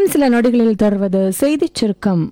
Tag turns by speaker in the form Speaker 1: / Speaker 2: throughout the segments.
Speaker 1: இன்னும் சில நொடிகளில் தொடர்வது செய்திச் சுருக்கம்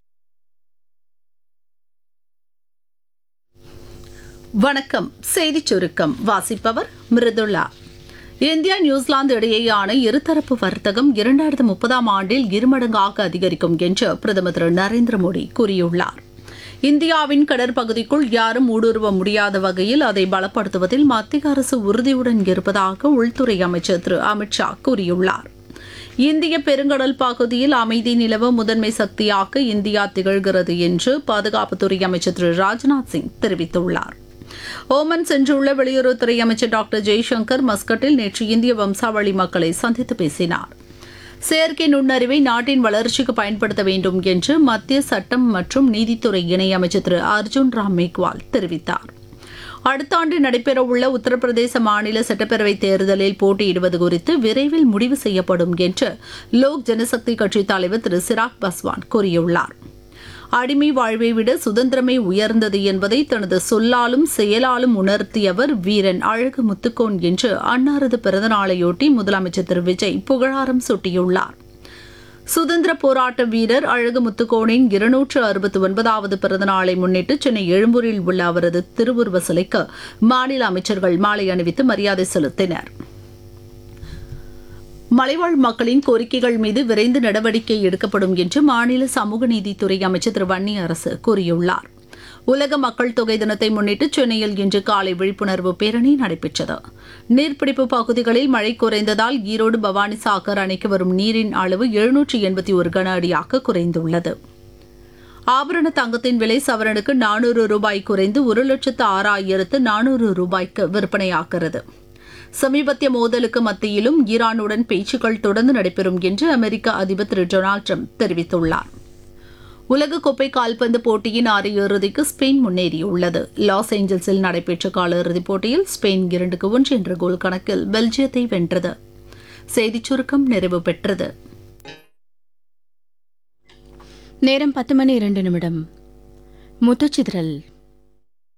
Speaker 2: வணக்கம் செய்திச் சுருக்கம் வாசிப்பவர் மிருதுளா இந்தியா நியூசிலாந்து இடையேயான இருதரப்பு வர்த்தகம் இரண்டாயிரத்து முப்பதாம் ஆண்டில் இருமடங்காக அதிகரிக்கும் என்று பிரதமர் திரு நரேந்திர மோடி கூறியுள்ளார் இந்தியாவின் கடற்பகுதிக்குள் யாரும் ஊடுருவ முடியாத வகையில் அதை பலப்படுத்துவதில் மத்திய அரசு உறுதியுடன் இருப்பதாக உள்துறை அமைச்சர் திரு அமித்ஷா கூறியுள்ளார் இந்திய பெருங்கடல் பகுதியில் அமைதி நிலவ முதன்மை சக்தியாக இந்தியா திகழ்கிறது என்று பாதுகாப்புத்துறை அமைச்சர் திரு ராஜ்நாத் சிங் தெரிவித்துள்ளார் ஓமன் சென்றுள்ள வெளியுறவுத்துறை அமைச்சர் டாக்டர் ஜெய்சங்கர் மஸ்கட்டில் நேற்று இந்திய வம்சாவளி மக்களை சந்தித்து பேசினார் செயற்கை நுண்ணறிவை நாட்டின் வளர்ச்சிக்கு பயன்படுத்த வேண்டும் என்று மத்திய சட்டம் மற்றும் நீதித்துறை இணையமைச்சர் திரு அர்ஜுன் ராம் மேக்வால் தெரிவித்தார் அடுத்த ஆண்டு நடைபெறவுள்ள உத்தரப்பிரதேச மாநில சட்டப்பேரவை தேர்தலில் போட்டியிடுவது குறித்து விரைவில் முடிவு செய்யப்படும் என்று லோக் ஜனசக்தி கட்சித் தலைவர் திரு சிராக் பஸ்வான் கூறியுள்ளார் அடிமை வாழ்வை விட சுதந்திரமே உயர்ந்தது என்பதை தனது சொல்லாலும் செயலாலும் உணர்த்தியவர் வீரன் அழகு முத்துக்கோன் என்று அன்னாரது பிறந்தநாளையொட்டி முதலமைச்சர் திரு விஜய் புகழாரம் சூட்டியுள்ளார் சுதந்திர போராட்ட வீரர் அழகு முத்துக்கோனின் இருநூற்று அறுபத்தி ஒன்பதாவது பிறந்தநாளை முன்னிட்டு சென்னை எழும்பூரில் உள்ள அவரது திருவுருவ சிலைக்கு மாநில அமைச்சர்கள் மாலை அணிவித்து மரியாதை செலுத்தினர் மலைவாழ் மக்களின் கோரிக்கைகள் மீது விரைந்து நடவடிக்கை எடுக்கப்படும் என்று மாநில சமூக நீதித்துறை அமைச்சர் திரு வன்னி அரசு கூறியுள்ளார் உலக மக்கள் தொகை தினத்தை முன்னிட்டு சென்னையில் இன்று காலை விழிப்புணர்வு பேரணி நடைபெற்றது நீர்பிடிப்பு பகுதிகளில் மழை குறைந்ததால் ஈரோடு பவானி சாகர் அணைக்கு வரும் நீரின் அளவு எழுநூற்றி எண்பத்தி ஒரு கன அடியாக குறைந்துள்ளது ஆபரண தங்கத்தின் விலை சவரனுக்கு நானூறு ரூபாய் குறைந்து ஒரு லட்சத்து ஆறாயிரத்து நானூறு ரூபாய்க்கு விற்பனையாகிறது சமீபத்திய மோதலுக்கு மத்தியிலும் ஈரானுடன் பேச்சுக்கள் தொடர்ந்து நடைபெறும் என்று அமெரிக்க அதிபர் திரு டொனால்டு ட்ரம்ப் தெரிவித்துள்ளார் உலகக்கோப்பை கால்பந்து போட்டியின் அரையிறுதிக்கு ஸ்பெயின் முன்னேறியுள்ளது லாஸ் ஏஞ்சல்ஸில் நடைபெற்ற காலிறுதிப் போட்டியில் ஸ்பெயின் இரண்டுக்கு ஒன்று என்ற கோல் கணக்கில் பெல்ஜியத்தை வென்றது செய்திச் சுருக்கம் நிறைவு பெற்றது
Speaker 3: நேரம் பத்து மணி இரண்டு நிமிடம் முத்துச்சிதறல்